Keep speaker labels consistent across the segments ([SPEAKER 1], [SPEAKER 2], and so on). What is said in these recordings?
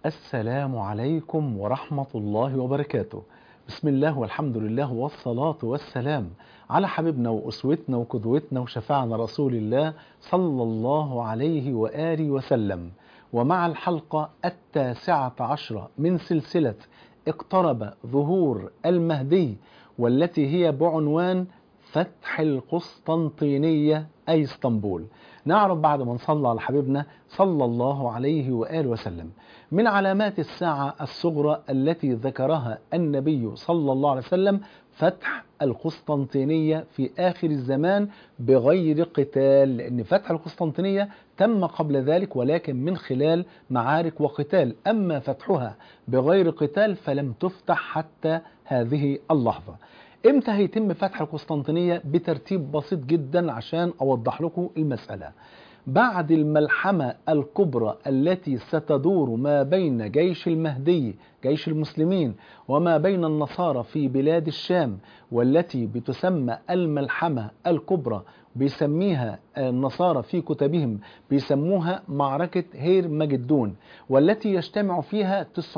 [SPEAKER 1] السلام عليكم ورحمة الله وبركاته بسم الله والحمد لله والصلاة والسلام على حبيبنا وأسوتنا وقدوتنا وشفاعنا رسول الله صلى الله عليه وآله وسلم ومع الحلقة التاسعة عشرة من سلسلة اقترب ظهور المهدي والتي هي بعنوان فتح القسطنطينية أي اسطنبول نعرف بعد ما نصلى على حبيبنا صلى الله عليه وآله وسلم من علامات الساعة الصغرى التي ذكرها النبي صلى الله عليه وسلم فتح القسطنطينية في آخر الزمان بغير قتال لأن فتح القسطنطينية تم قبل ذلك ولكن من خلال معارك وقتال أما فتحها بغير قتال فلم تفتح حتى هذه اللحظة امتى هيتم فتح القسطنطينية بترتيب بسيط جدا عشان اوضح لكم المسألة بعد الملحمة الكبرى التي ستدور ما بين جيش المهدي جيش المسلمين وما بين النصارى في بلاد الشام والتي بتسمى الملحمة الكبرى بيسميها النصارى في كتبهم بيسموها معركة هير مجدون والتي يجتمع فيها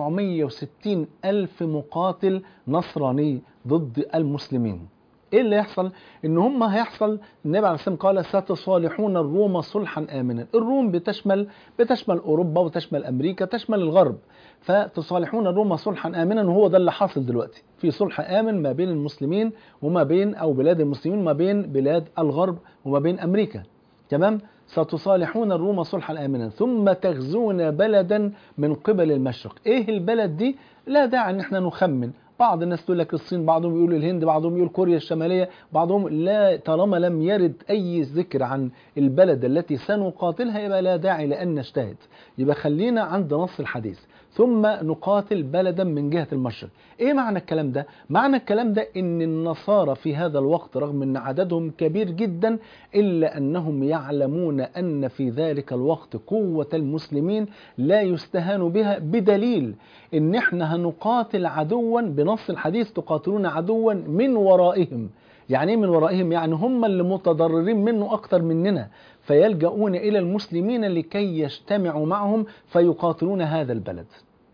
[SPEAKER 1] 960 ألف مقاتل نصراني ضد المسلمين ايه اللي يحصل ان هم هيحصل النبي عليه الصلاه قال ستصالحون الروم صلحا امنا الروم بتشمل بتشمل اوروبا وتشمل امريكا تشمل الغرب فتصالحون الروم صلحا امنا وهو ده اللي حاصل دلوقتي في صلح امن ما بين المسلمين وما بين او بلاد المسلمين وما بين بلاد الغرب وما بين امريكا تمام ستصالحون الروم صلحا امنا ثم تغزون بلدا من قبل المشرق ايه البلد دي لا داعي ان احنا نخمن بعض الناس تقول لك الصين بعضهم يقول الهند بعضهم يقول كوريا الشمالية بعضهم لا طالما لم يرد أي ذكر عن البلد التي سنقاتلها يبقى لا داعي لأن نجتهد يبقى خلينا عند نص الحديث ثم نقاتل بلدا من جهة المشرق ايه معنى الكلام ده معنى الكلام ده ان النصارى في هذا الوقت رغم ان عددهم كبير جدا الا انهم يعلمون ان في ذلك الوقت قوة المسلمين لا يستهان بها بدليل ان احنا هنقاتل عدوا بنص الحديث تقاتلون عدوا من ورائهم يعني ايه من ورائهم يعني هم اللي متضررين منه اكتر مننا فيلجؤون الى المسلمين لكي يجتمعوا معهم فيقاتلون هذا البلد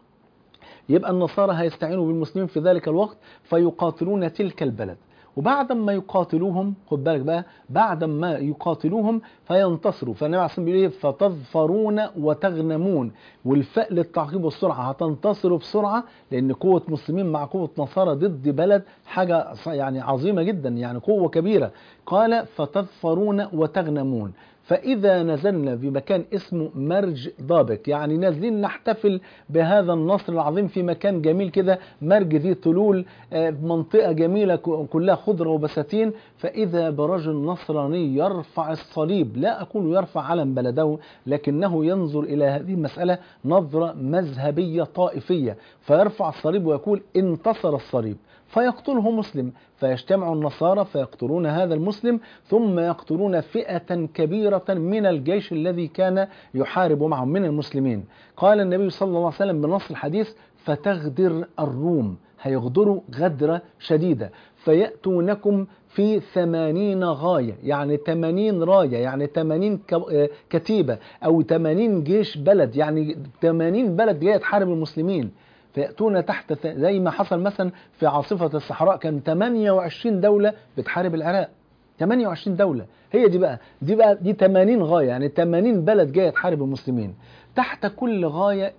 [SPEAKER 1] يبقى النصارى هيستعينوا بالمسلمين في ذلك الوقت فيقاتلون تلك البلد وبعد ما يقاتلوهم خد بالك بقى بعد ما يقاتلوهم فينتصروا فالنبي عليه الصلاه والسلام فتظفرون وتغنمون والفاء للتعقيب والسرعه هتنتصروا بسرعه لان قوه مسلمين مع قوه نصارى ضد بلد حاجه يعني عظيمه جدا يعني قوه كبيره قال فتظفرون وتغنمون فإذا نزلنا في مكان اسمه مرج ضابك يعني نازلين نحتفل بهذا النصر العظيم في مكان جميل كده مرج ذي طلول منطقة جميلة كلها خضرة وبساتين فإذا برجل نصراني يرفع الصليب لا أقول يرفع علم بلده لكنه ينظر إلى هذه المسألة نظرة مذهبية طائفية فيرفع الصليب ويقول انتصر الصليب فيقتله مسلم فيجتمع النصارى فيقتلون هذا المسلم ثم يقتلون فئة كبيرة من الجيش الذي كان يحارب معهم من المسلمين قال النبي صلى الله عليه وسلم بنص الحديث فتغدر الروم هيغدروا غدرة شديدة فيأتونكم في ثمانين غاية يعني ثمانين راية يعني ثمانين كتيبة أو ثمانين جيش بلد يعني ثمانين بلد جاية تحارب المسلمين فيأتون تحت زي ما حصل مثلا في عاصفة الصحراء كان 28 دولة بتحارب العراق 28 دولة هي دي بقى دي بقى دي 80 غاية يعني 80 بلد جاية تحارب المسلمين تحت كل غاية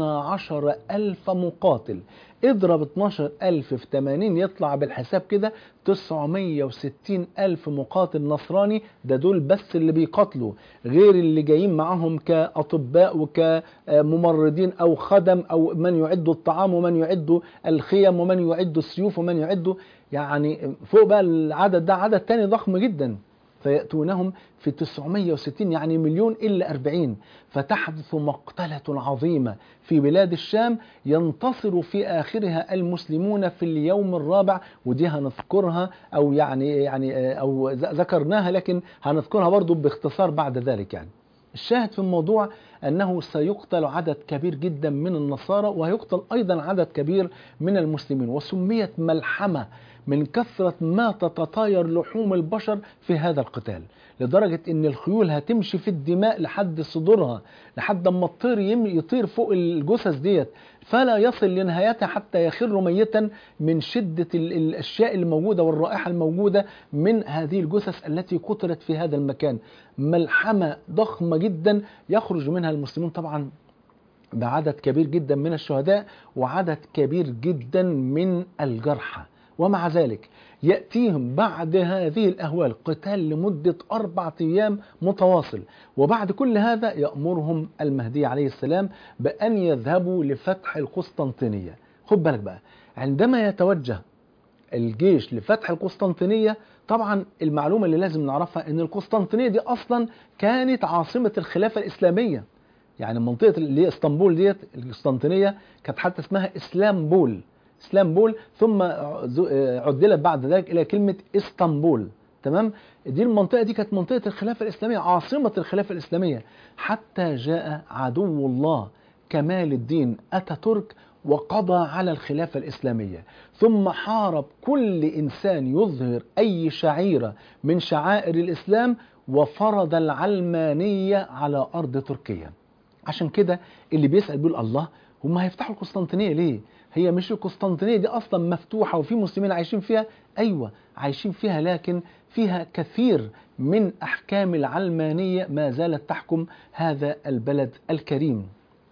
[SPEAKER 1] 12 ألف مقاتل اضرب 12 ألف في 80 يطلع بالحساب كده 960 ألف مقاتل نصراني ده دول بس اللي بيقاتلوا غير اللي جايين معاهم كأطباء وكممرضين أو خدم أو من يعد الطعام ومن يعد الخيم ومن يعد السيوف ومن يعد يعني فوق بقى العدد ده عدد تاني ضخم جدا فيأتونهم في 960 يعني مليون إلا 40 فتحدث مقتلة عظيمة في بلاد الشام ينتصر في آخرها المسلمون في اليوم الرابع ودي هنذكرها أو يعني يعني أو ذكرناها لكن هنذكرها برضو باختصار بعد ذلك يعني الشاهد في الموضوع أنه سيقتل عدد كبير جدا من النصارى ويقتل أيضا عدد كبير من المسلمين وسميت ملحمة من كثرة ما تتطاير لحوم البشر في هذا القتال لدرجة ان الخيول هتمشي في الدماء لحد صدورها لحد ما الطير يطير فوق الجثث ديت فلا يصل لنهايتها حتى يخر ميتا من شدة الأشياء الموجودة والرائحة الموجودة من هذه الجثث التي قتلت في هذا المكان ملحمة ضخمة جدا يخرج منها المسلمون طبعا بعدد كبير جدا من الشهداء وعدد كبير جدا من الجرحى ومع ذلك يأتيهم بعد هذه الأهوال قتال لمدة أربعة أيام متواصل وبعد كل هذا يأمرهم المهدي عليه السلام بأن يذهبوا لفتح القسطنطينية خد بالك بقى عندما يتوجه الجيش لفتح القسطنطينية طبعا المعلومة اللي لازم نعرفها ان القسطنطينية دي اصلا كانت عاصمة الخلافة الاسلامية يعني منطقة اللي هي اسطنبول ديت القسطنطينية كانت حتى اسمها اسلامبول اسلامبول ثم عدلت بعد ذلك الى كلمه اسطنبول تمام دي المنطقه دي كانت منطقه الخلافه الاسلاميه عاصمه الخلافه الاسلاميه حتى جاء عدو الله كمال الدين اتاتورك وقضى على الخلافه الاسلاميه ثم حارب كل انسان يظهر اي شعيره من شعائر الاسلام وفرض العلمانيه على ارض تركيا عشان كده اللي بيسال بيقول الله هم هيفتحوا القسطنطينيه ليه هي مش القسطنطينيه دي اصلا مفتوحه وفي مسلمين عايشين فيها ايوه عايشين فيها لكن فيها كثير من احكام العلمانيه ما زالت تحكم هذا البلد الكريم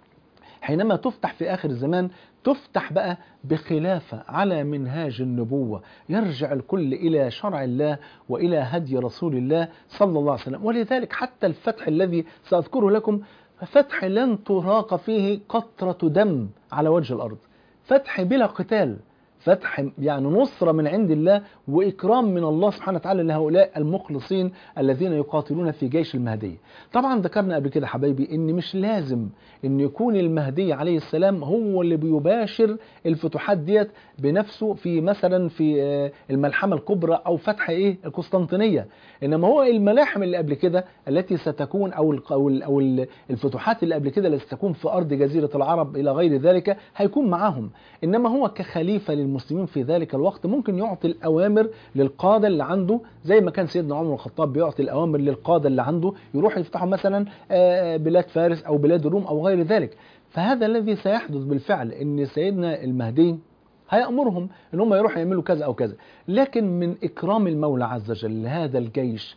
[SPEAKER 1] حينما تفتح في اخر الزمان تفتح بقى بخلافه على منهاج النبوه يرجع الكل الى شرع الله والى هدي رسول الله صلى الله عليه وسلم ولذلك حتى الفتح الذي ساذكره لكم فتح لن تراق فيه قطره دم على وجه الارض فتح بلا قتال فتح يعني نصرة من عند الله وإكرام من الله سبحانه وتعالى لهؤلاء المخلصين الذين يقاتلون في جيش المهدي طبعا ذكرنا قبل كده حبايبي ان مش لازم ان يكون المهدي عليه السلام هو اللي بيباشر الفتوحات ديت بنفسه في مثلا في الملحمة الكبرى او فتح ايه القسطنطينية انما هو الملاحم اللي قبل كده التي ستكون او ال او, ال أو الفتوحات اللي قبل كده التي ستكون في ارض جزيرة العرب الى غير ذلك هيكون معاهم انما هو كخليفة للمسلمين في ذلك الوقت ممكن يعطي الاوامر للقادة اللي عنده زي ما كان سيدنا عمر الخطاب بيعطي الاوامر للقادة اللي عنده يروح يفتحوا مثلا بلاد فارس او بلاد الروم او غير ذلك فهذا الذي سيحدث بالفعل ان سيدنا المهدي هيأمرهم ان هم يروحوا يعملوا كذا او كذا لكن من اكرام المولى عز وجل لهذا الجيش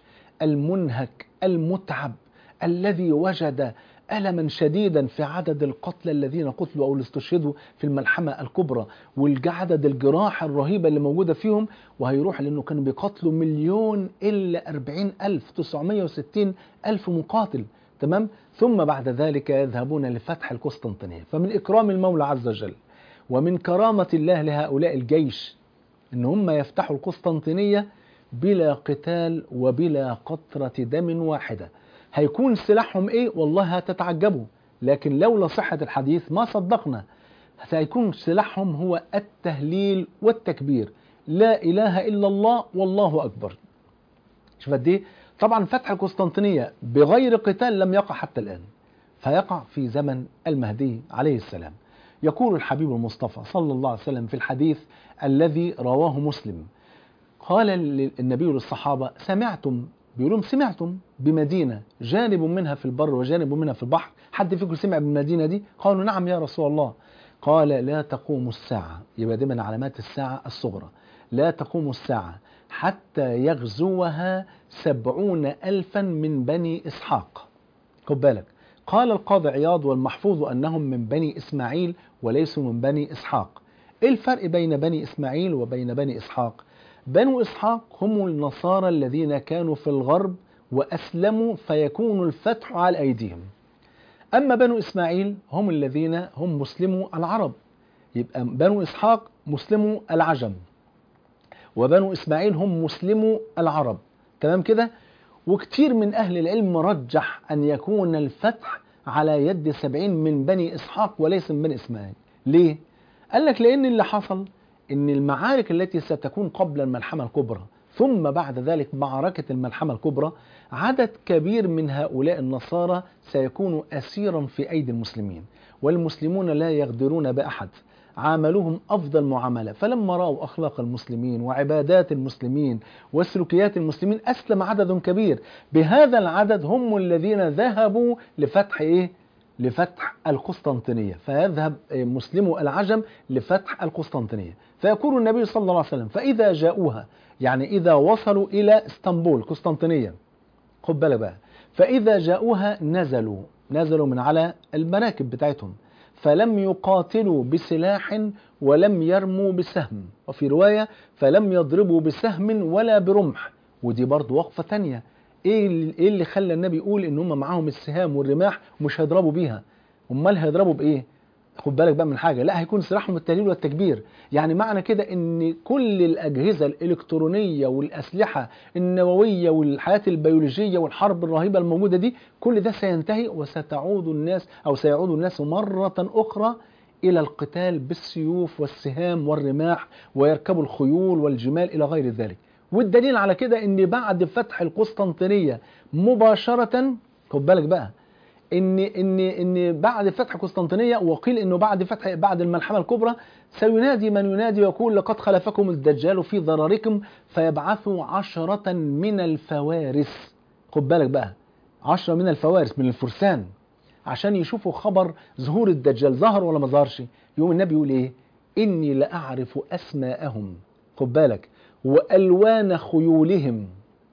[SPEAKER 1] المنهك المتعب الذي وجد ألما شديدا في عدد القتلى الذين قتلوا أو استشهدوا في الملحمة الكبرى والعدد الجراح الرهيبة اللي موجودة فيهم وهيروح لأنه كانوا بيقاتلوا مليون إلا أربعين ألف تسعمية وستين ألف مقاتل تمام ثم بعد ذلك يذهبون لفتح القسطنطينية فمن إكرام المولى عز وجل ومن كرامة الله لهؤلاء الجيش إن هم يفتحوا القسطنطينية بلا قتال وبلا قطرة دم واحدة هيكون سلاحهم ايه والله هتتعجبوا لكن لولا صحة الحديث ما صدقنا سيكون سلاحهم هو التهليل والتكبير لا إله إلا الله والله أكبر شوف قد ايه طبعا فتح القسطنطينية بغير قتال لم يقع حتى الآن فيقع في زمن المهدي عليه السلام يقول الحبيب المصطفى صلى الله عليه وسلم في الحديث الذي رواه مسلم قال النبي للصحابة سمعتم بيقولوا سمعتم بمدينة جانب منها في البر وجانب منها في البحر حد فيكم سمع بالمدينة دي قالوا نعم يا رسول الله قال لا تقوم الساعة يبقى دي من علامات الساعة الصغرى لا تقوم الساعة حتى يغزوها سبعون ألفا من بني إسحاق خد بالك قال القاضي عياض والمحفوظ أنهم من بني إسماعيل وليسوا من بني إسحاق إيه الفرق بين بني إسماعيل وبين بني إسحاق بنو إسحاق هم النصارى الذين كانوا في الغرب وأسلموا فيكون الفتح على أيديهم أما بنو إسماعيل هم الذين هم مسلمو العرب يبقى بنو إسحاق مسلمو العجم وبنو إسماعيل هم مسلمو العرب تمام كده وكتير من أهل العلم رجح أن يكون الفتح على يد سبعين من بني إسحاق وليس من بني إسماعيل ليه؟ قال لك لأن اللي حصل ان المعارك التي ستكون قبل الملحمة الكبرى ثم بعد ذلك معركة الملحمة الكبرى عدد كبير من هؤلاء النصارى سيكون أسيرا في أيدي المسلمين والمسلمون لا يغدرون بأحد عاملوهم أفضل معاملة فلما رأوا أخلاق المسلمين وعبادات المسلمين وسلوكيات المسلمين أسلم عدد كبير بهذا العدد هم الذين ذهبوا لفتح إيه؟ لفتح القسطنطينية فيذهب مسلمو العجم لفتح القسطنطينية فيقول النبي صلى الله عليه وسلم فإذا جاءوها يعني إذا وصلوا إلى اسطنبول قسطنطينية خد بالك بقى فإذا جاءوها نزلوا نزلوا من على المراكب بتاعتهم فلم يقاتلوا بسلاح ولم يرموا بسهم وفي رواية فلم يضربوا بسهم ولا برمح ودي برضو وقفة تانية ايه اللي, إيه اللي خلى النبي يقول ان هم معاهم السهام والرماح ومش هيضربوا بيها امال هيضربوا بايه خد بالك بقى من حاجه لا هيكون سلاحهم التهليل والتكبير يعني معنى كده ان كل الاجهزه الالكترونيه والاسلحه النوويه والحياه البيولوجيه والحرب الرهيبه الموجوده دي كل ده سينتهي وستعود الناس او سيعود الناس مره اخرى الى القتال بالسيوف والسهام والرماح ويركبوا الخيول والجمال الى غير ذلك والدليل على كده ان بعد فتح القسطنطينيه مباشره خد بالك بقى ان ان ان بعد فتح قسطنطينيه وقيل انه بعد فتح بعد الملحمه الكبرى سينادي من ينادي ويقول لقد خلفكم الدجال في ضرركم فيبعثوا عشرة من الفوارس خد بالك بقى عشرة من الفوارس من الفرسان عشان يشوفوا خبر ظهور الدجال ظهر ولا ما ظهرش يوم النبي يقول ايه اني لاعرف اسماءهم خد بالك والوان خيولهم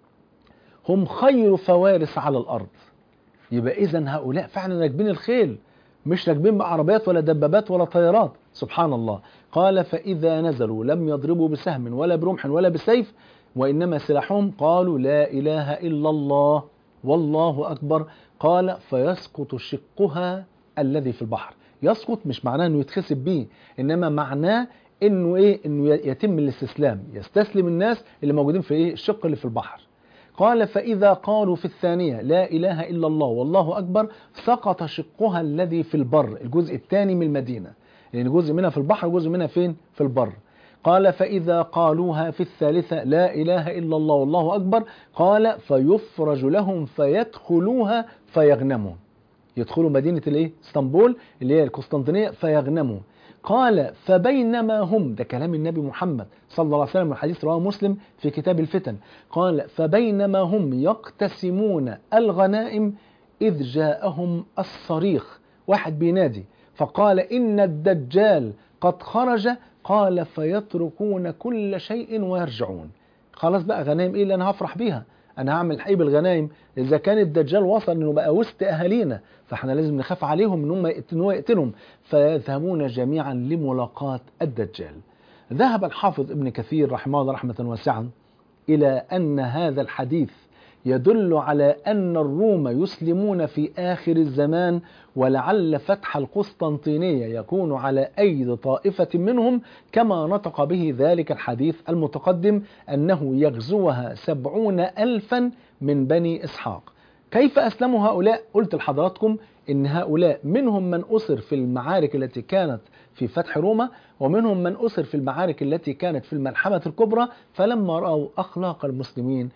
[SPEAKER 1] هم خير فوارس على الارض يبقى اذا هؤلاء فعلا راكبين الخيل مش راكبين بعربيات ولا دبابات ولا طيارات سبحان الله قال فاذا نزلوا لم يضربوا بسهم ولا برمح ولا بسيف وانما سلاحهم قالوا لا اله الا الله والله اكبر قال فيسقط شقها الذي في البحر يسقط مش معناه انه يتخسب بيه انما معناه انه ايه انه يتم الاستسلام يستسلم الناس اللي موجودين في ايه الشق اللي في البحر قال فإذا قالوا في الثانية لا إله إلا الله والله أكبر سقط شقها الذي في البر الجزء الثاني من المدينة لأن يعني جزء منها في البحر وجزء منها فين في البر قال فإذا قالوها في الثالثة لا إله إلا الله والله أكبر قال فيفرج لهم فيدخلوها فيغنموا يدخلوا مدينة الايه اسطنبول اللي هي القسطنطينية فيغنموا قال فبينما هم ده كلام النبي محمد صلى الله عليه وسلم والحديث رواه مسلم في كتاب الفتن قال فبينما هم يقتسمون الغنائم إذ جاءهم الصريخ واحد بينادي فقال إن الدجال قد خرج قال فيتركون كل شيء ويرجعون خلاص بقى غنائم ايه اللي انا هفرح بيها انا هعمل حي بالغنائم اذا كان الدجال وصل انه بقى وسط اهالينا فاحنا لازم نخاف عليهم ان هم ان هو يقتلهم فيذهبون جميعا لملاقاة الدجال ذهب الحافظ ابن كثير رحمه الله رحمة واسعة الى ان هذا الحديث يدل على أن الروم يسلمون في آخر الزمان ولعل فتح القسطنطينية يكون على أيدي طائفة منهم كما نطق به ذلك الحديث المتقدم أنه يغزوها سبعون ألفا من بني إسحاق كيف أسلموا هؤلاء؟ قلت لحضراتكم إن هؤلاء منهم من أسر في المعارك التي كانت في فتح روما ومنهم من أسر في المعارك التي كانت في الملحمة الكبرى فلما رأوا أخلاق المسلمين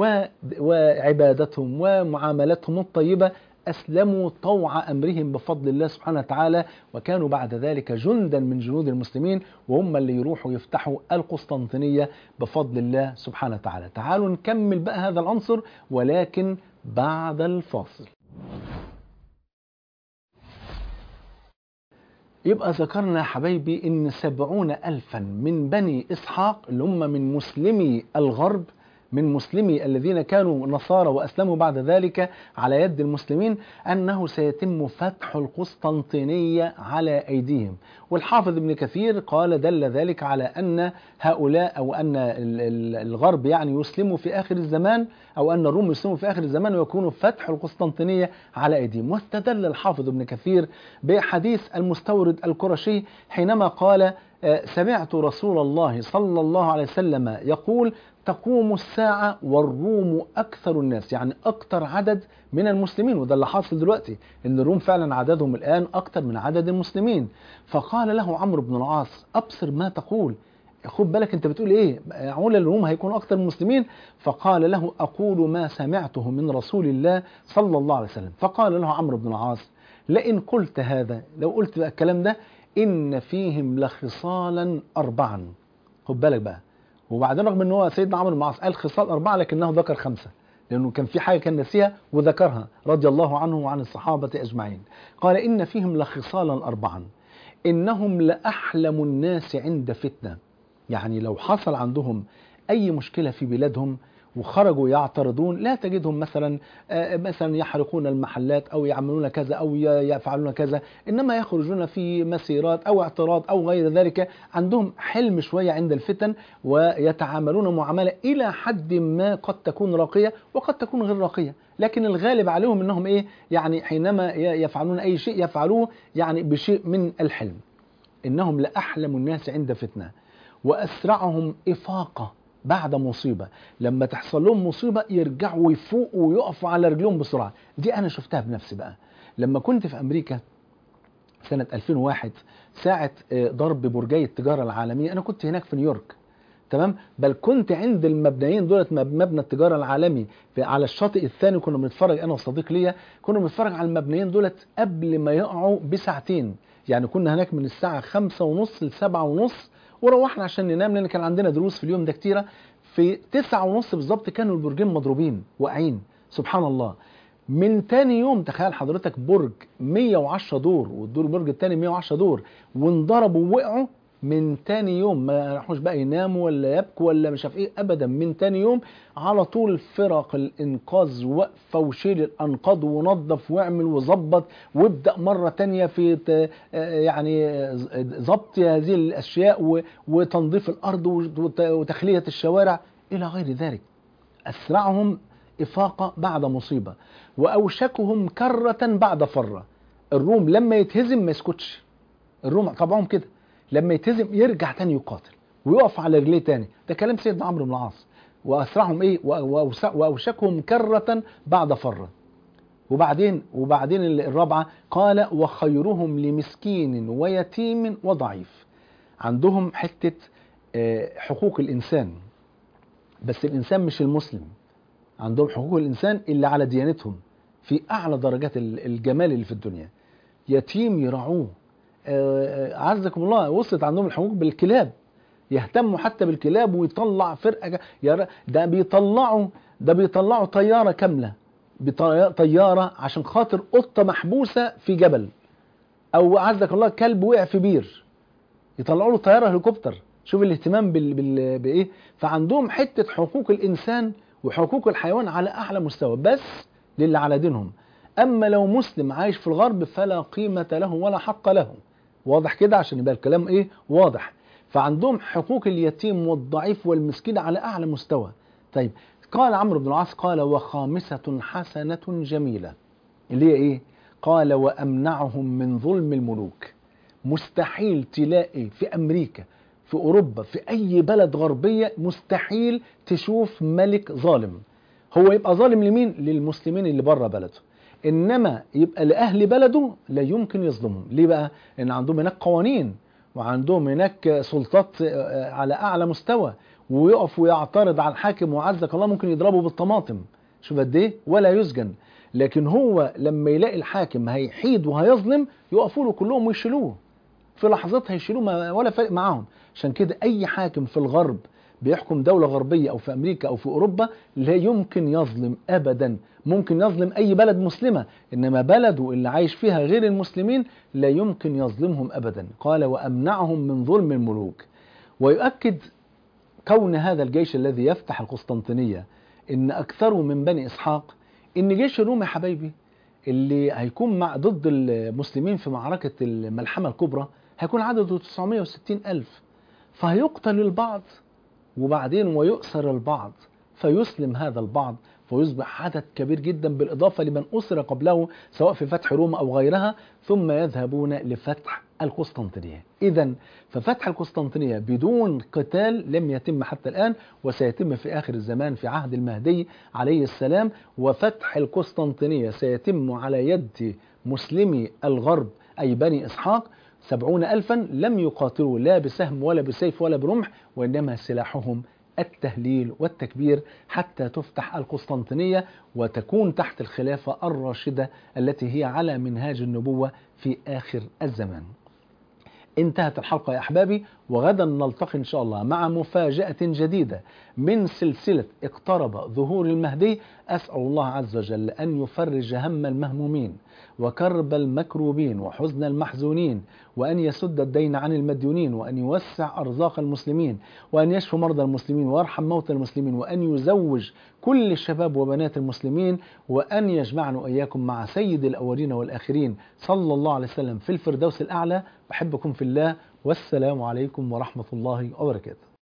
[SPEAKER 1] وعبادتهم ومعاملتهم الطيبة أسلموا طوع أمرهم بفضل الله سبحانه وتعالى وكانوا بعد ذلك جندا من جنود المسلمين وهم اللي يروحوا يفتحوا القسطنطينية بفضل الله سبحانه وتعالى تعالوا نكمل بقى هذا العنصر ولكن بعد الفاصل يبقى ذكرنا يا حبايبي ان سبعون ألفا من بني إسحاق اللي هم من مسلمي الغرب من مسلمي الذين كانوا نصارى وأسلموا بعد ذلك على يد المسلمين أنه سيتم فتح القسطنطينية على أيديهم والحافظ ابن كثير قال دل ذلك على أن هؤلاء أو أن الغرب يعني يسلموا في آخر الزمان أو أن الروم يسلموا في آخر الزمان ويكون فتح القسطنطينية على أيديهم واستدل الحافظ ابن كثير بحديث المستورد القرشي حينما قال سمعت رسول الله صلى الله عليه وسلم يقول تقوم الساعة والروم أكثر الناس يعني أكثر عدد من المسلمين وده اللي حاصل دلوقتي إن الروم فعلا عددهم الآن أكثر من عدد المسلمين فقال له عمرو بن العاص أبصر ما تقول خد بالك انت بتقول ايه معقول الروم هيكونوا اكتر من المسلمين فقال له اقول ما سمعته من رسول الله صلى الله عليه وسلم فقال له عمرو بن العاص لئن قلت هذا لو قلت بقى الكلام ده ان فيهم لخصالا اربعا خد بالك بقى وبعدين رغم ان هو سيدنا عمرو بن العاص قال خصال اربعه لكنه ذكر خمسه لانه كان في حاجه كان نسيها وذكرها رضي الله عنه وعن الصحابه اجمعين قال ان فيهم لخصالا اربعا انهم لاحلم الناس عند فتنه يعني لو حصل عندهم اي مشكله في بلادهم وخرجوا يعترضون لا تجدهم مثلا آه، مثلا يحرقون المحلات او يعملون كذا او ي- يفعلون كذا انما يخرجون في مسيرات او اعتراض او غير ذلك عندهم حلم شويه عند الفتن ويتعاملون معامله الى حد ما قد تكون راقيه وقد تكون غير راقيه لكن الغالب عليهم انهم ايه يعني حينما ي- يفعلون اي شيء يفعلوه يعني بشيء من الحلم انهم لاحلم الناس عند فتنه واسرعهم افاقه بعد مصيبه لما تحصل لهم مصيبه يرجعوا ويفوقوا ويقفوا على رجلهم بسرعه دي انا شفتها بنفسي بقى لما كنت في امريكا سنه 2001 ساعه آه، ضرب برجي التجاره العالميه انا كنت هناك في نيويورك تمام بل كنت عند المبنيين دولت مب- مبنى التجاره العالمي في على الشاطئ الثاني كنا بنتفرج انا وصديق ليا كنا بنتفرج على المبنيين دولت قبل ما يقعوا بساعتين يعني كنا هناك من الساعه خمسة ونص لسبعة ونص وروحنا عشان ننام لان كان عندنا دروس في اليوم ده كتيره في تسعة ونص بالظبط كانوا البرجين مضروبين واقعين سبحان الله من تاني يوم تخيل حضرتك برج 110 دور والدور البرج التاني 110 دور وانضربوا ووقعوا من تاني يوم ما راحوش بقى يناموا ولا يبكوا ولا مش عارف ايه ابدا من تاني يوم على طول فرق الانقاذ واقفه وشيل الانقاض ونظف واعمل وظبط وابدا مره تانية في ت- آه يعني آه ضبط هذه الاشياء و- وتنظيف الارض وت- وتخليه الشوارع الى غير ذلك اسرعهم افاقه بعد مصيبه واوشكهم كره بعد فره الروم لما يتهزم ما يسكتش الروم طبعهم كده لما يتهزم يرجع تاني يقاتل ويقف على رجليه تاني ده كلام سيدنا عمرو بن العاص واسرعهم ايه و- وأوس- واوشكهم كره بعد فره وبعدين وبعدين الرابعه قال وخيرهم لمسكين ويتيم وضعيف عندهم حته آه، حقوق الانسان بس الانسان مش المسلم عندهم حقوق الانسان اللي على ديانتهم في اعلى درجات ال- الجمال اللي في الدنيا يتيم يرعوه آه، آه، عزكم الله وصلت عندهم الحقوق بالكلاب يهتموا حتى بالكلاب ويطلع فرقه ج- يا ر- ده بيطلعوا ده بيطلعوا طياره كامله بطي- طياره عشان خاطر قطه محبوسه في جبل او عزك الله كلب وقع في بير يطلعوا له طياره هليكوبتر شوف الاهتمام بال... بال... بايه فعندهم حته حقوق الانسان وحقوق الحيوان على اعلى مستوى بس للي على دينهم اما لو مسلم عايش في الغرب فلا قيمه له ولا حق له واضح كده عشان يبقى الكلام ايه واضح فعندهم حقوق اليتيم والضعيف والمسكين على اعلى مستوى طيب قال عمرو بن العاص قال وخامسه حسنه جميله اللي هي ايه قال وامنعهم من ظلم الملوك مستحيل تلاقي في امريكا في اوروبا في اي بلد غربيه مستحيل تشوف ملك ظالم هو يبقى ظالم لمين للمسلمين اللي بره بلده انما يبقى لاهل بلده لا يمكن يظلمهم ليه بقى ان عندهم هناك قوانين وعندهم هناك سلطات آه، على اعلى مستوى ويقف ويعترض على الحاكم وعزك الله ممكن يضربه بالطماطم شوف قد ايه ولا يسجن لكن هو لما يلاقي الحاكم هيحيد وهيظلم يقفوا له كلهم ويشيلوه في لحظات هيشيلوه ما- ولا فارق معاهم عشان كده اي حاكم في الغرب بيحكم دولة غربية او في امريكا او في اوروبا لا يمكن يظلم ابدا ممكن يظلم اي بلد مسلمة انما بلده اللي عايش فيها غير المسلمين لا يمكن يظلمهم ابدا قال وامنعهم من ظلم الملوك ويؤكد كون هذا الجيش الذي يفتح القسطنطينية ان اكثره من بني اسحاق ان جيش الروم يا حبايبي اللي هيكون مع ضد المسلمين في معركة الملحمة الكبرى هيكون عدده 960 ألف فهيقتل البعض وبعدين ويؤسر البعض فيسلم هذا البعض فيصبح عدد كبير جدا بالإضافة لمن أسر قبله سواء في فتح روما أو غيرها ثم يذهبون لفتح القسطنطينية إذا ففتح القسطنطينية بدون قتال لم يتم حتى الآن وسيتم في آخر الزمان في عهد المهدي عليه السلام وفتح القسطنطينية سيتم على يد مسلمي الغرب أي بني إسحاق سبعون ألفا لم يقاتلوا لا بسهم ولا بسيف ولا برمح وإنما سلاحهم التهليل والتكبير حتى تفتح القسطنطينية وتكون تحت الخلافة الراشدة التي هي على منهاج النبوة في آخر الزمان انتهت الحلقة يا أحبابي وغدا نلتقي إن شاء الله مع مفاجأة جديدة من سلسلة اقترب ظهور المهدي أسأل الله عز وجل أن يفرج هم المهمومين وكرب المكروبين وحزن المحزونين وأن يسد الدين عن المديونين وأن يوسع أرزاق المسلمين وأن يشفي مرضى المسلمين ويرحم موتى المسلمين وأن يزوج كل الشباب وبنات المسلمين وأن يجمعنا وإياكم مع سيد الأولين والآخرين صلى الله عليه وسلم في الفردوس الأعلى أحبكم في الله والسلام عليكم ورحمة الله وبركاته